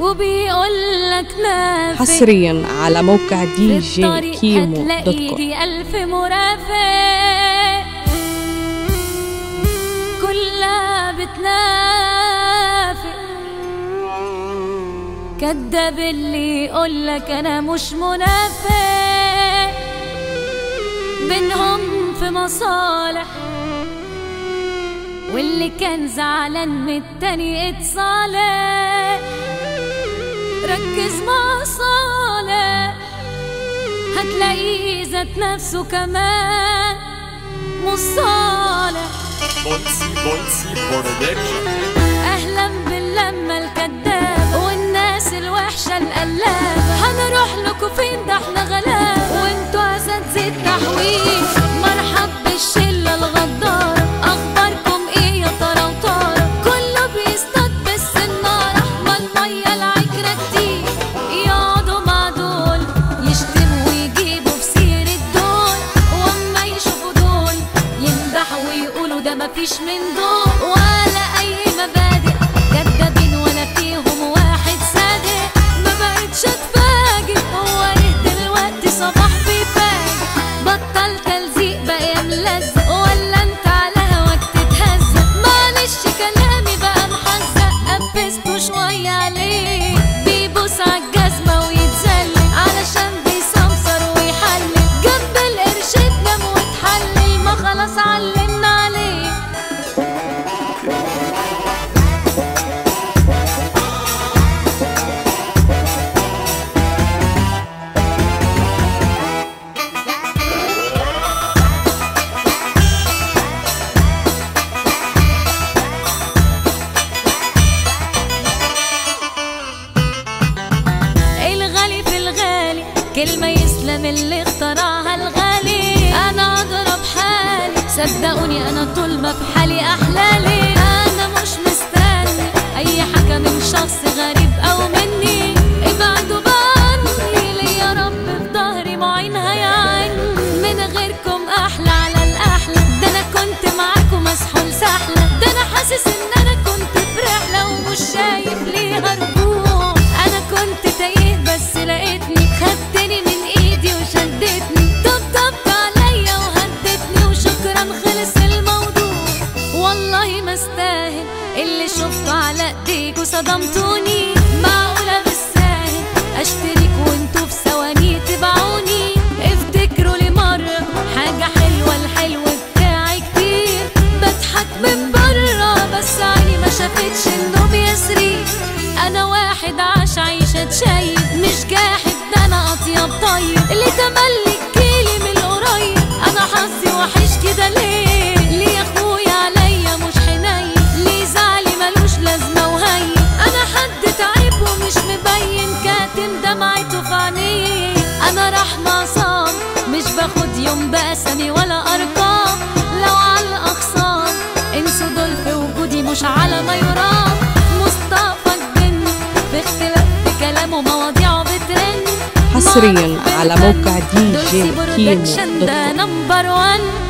وبيقول لك نافق حصريا على موقع دي في جي الطريق كيمو دوت كوم هتلاقيه ألف مرافق كلها بتنافق كداب اللي يقولك أنا مش منافق بينهم في مصالح واللي كان زعلان من التاني اتصالح ركز مع صالح هتلاقيه ذات نفسه كمان مش صالح Bolsi Bolsi Production اهلا باللمه الكداب والناس الوحشه القلاب هنروح لكم فين ده احنا غلاب وانتوا اساتذه التحويل مرحب بالشله الغداره اخباركم ايه يا ترى وترى كله بيصطاد بالسناره ما الميه العكره كتير يقعدوا مع دول يشتموا ويجيبوا في سيره دول واما يشوفوا دول يمدحوا ويقولوا ده مفيش من دول ولا اي مبادئ كدابين ولا فيهم واحد صادق ما بقتش اتفاجئ هو ايه دلوقتي صباح بيفاجئ بطل تلزيق بقى ملزق ولا انت على هواك تتهزق معلش كلامي بقى محزق قفزته شويه عليه بيبوس عالجزمه ويتسلق علشان بيسمسر ويحلل جنب القرش تنام وتحلل ما خلاص علمنا عليه الغالي في الغالي كلمة يسلم اللي اخترعها الغالي أنا أضرب حالي صدقوني أنا طول ما في حالي أحلالي أنا مش مستني أي حاجة من شخص غريب أو مني ابعدوا بقى عني ليا رب في ظهري معين هيعين من غيركم أحلى على الأحلى ده أنا كنت معاكم مسحول سحلة ده أنا حاسس إن أنا كنت في رحلة ومش شايف ليها رجوع أنا كنت تايه بس لقيتني خدتني من إيدي وشدتني طبطبت عليا وهدتني وشكرا خلص الموضوع والله ما استاهل اللي شفته على ايديكوا صدمتوني معقولة بالساهل اشترك وانتوا في ثواني تبعوني افتكروا لي مرة حاجة حلوة الحلو بتاعي كتير بضحك من برا بس عيني ما شافتش انه بيسري انا واحد عاش عيشة شايب مش جاحد ده انا اطيب طيب اللي تملك جيلي من القريب انا حظي وحش كده ليه ليه يا اخويا عليا مش حنين ليه زعلي ملوش لازمه وهين انا حد تعب ومش مبين كاتم دمعته في عينيه انا رحمه صام مش باخد يوم بأسامي ولا ارقام لو على الاخصام انسوا دول في وجودي مش على ما يرام مصطفى الجن في اختلاف في كلامه مواضيعه بترن حصريا على موقع دي جي دول كيمو برودكشن دوت ده كوم نمبر وان